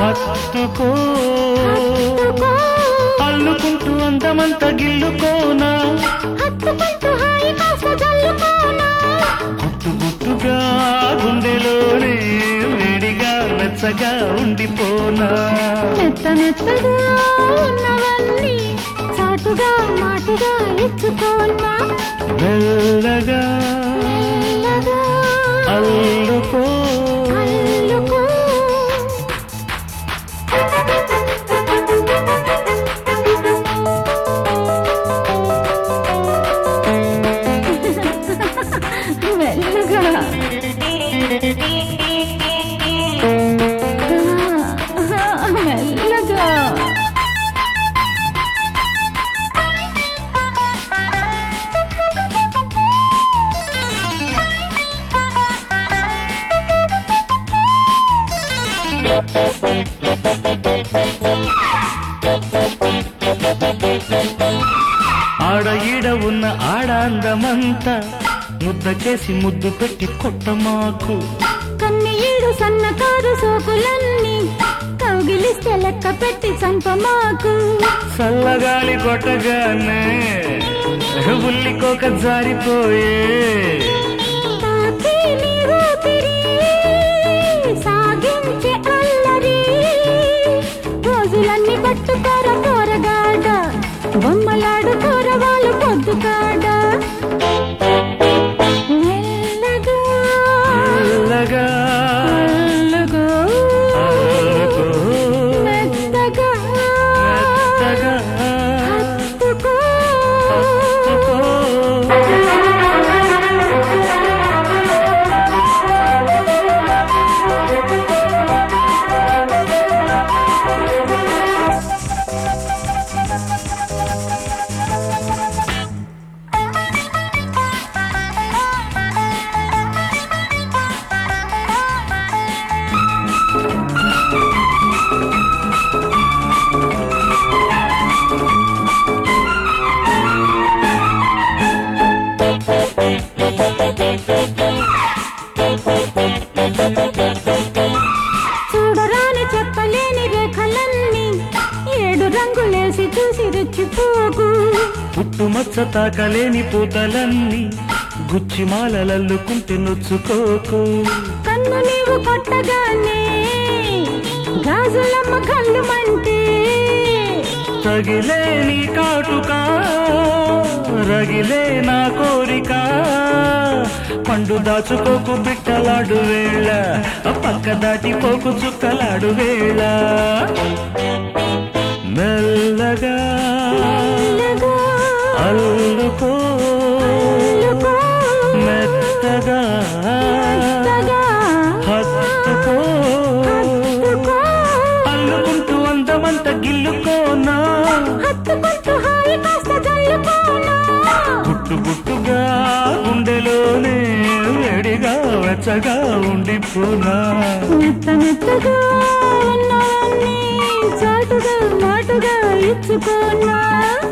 హత్తుకో హత్తుకో అల్లుకుంటూ అందమంత గిల్లుకోనా హత్తుకుంటూ హాయి కాస్త జల్లుకోనా గుట్టు గుట్టుగా గుండెలోనే వేడిగా వెచ్చగా ఉండిపోనా మెత్త మెత్తగా ఉన్నవన్నీ చాటుగా మాటుగా ఇచ్చుకోనా మెల్లగా మెల్లగా అల్లుకో అల్లుకో మెల్లగా మెల్లగా ఆడ ఈడ ఉన్న ఆడ అందమంతా ముద్ద చేసి ముద్దు పెట్టి కొట్టమాకు కన్ని ఏడు సన్నకారు సోకులన్నీ కౌగిలిస్తే లెక్క పెట్టి చంపమాకు చల్లగాలి కొట్టగానే ఉల్లికోక జారిపోయే తాకి నీ ఊపిరి సాగించే అల్లరి రోజులన్నీ పట్టుకోర పోరగాడ బొమ్మలాడు కూరవాళ్ళు పొద్దు కాడ మెల్లగా మెల్లగా మెల్లగా అల్లుకో, మెత్తగా మెత్తగా హత్తుకో హత్తుకో. చూడరాని చెప్పలేని రేఖలన్నీ ఏడు రంగులేసి చూసి రెచ్చిపోకు పుట్టుమచ్చ తాకలేని పూతలన్నీ గుచ్చి మాలలల్లుకుంటే నొచ్చుకోకు కన్ను నీవు కొట్టగానే గాజులమ్మ కళ్ళు మంటే తగిలే నీ కాటుక రగిలే నా కోరిక పండు దాచుకోకు బిట్టలాడు వేళ పక్క దాటిపోకు చుక్కలాడు వేళ మెల్లగా మెల్లగా అల్లుకో అల్లుకో, మెత్తగా మెత్తగా హత్తుకో హత్తుకో, అల్లుకుంటూ అందమంత గిల్లుకోనా హత్తుకుంటూ హాయి కాస్త జల్లుకోనా గుట్టు గుట్టుగా గుండెలోనే వేడిగా వెచ్చగా ఉండిపోనా మెత్త మెత్తగా ఉన్నవన్నీ చాటుగా మాటుగా ఇచ్చుకోనా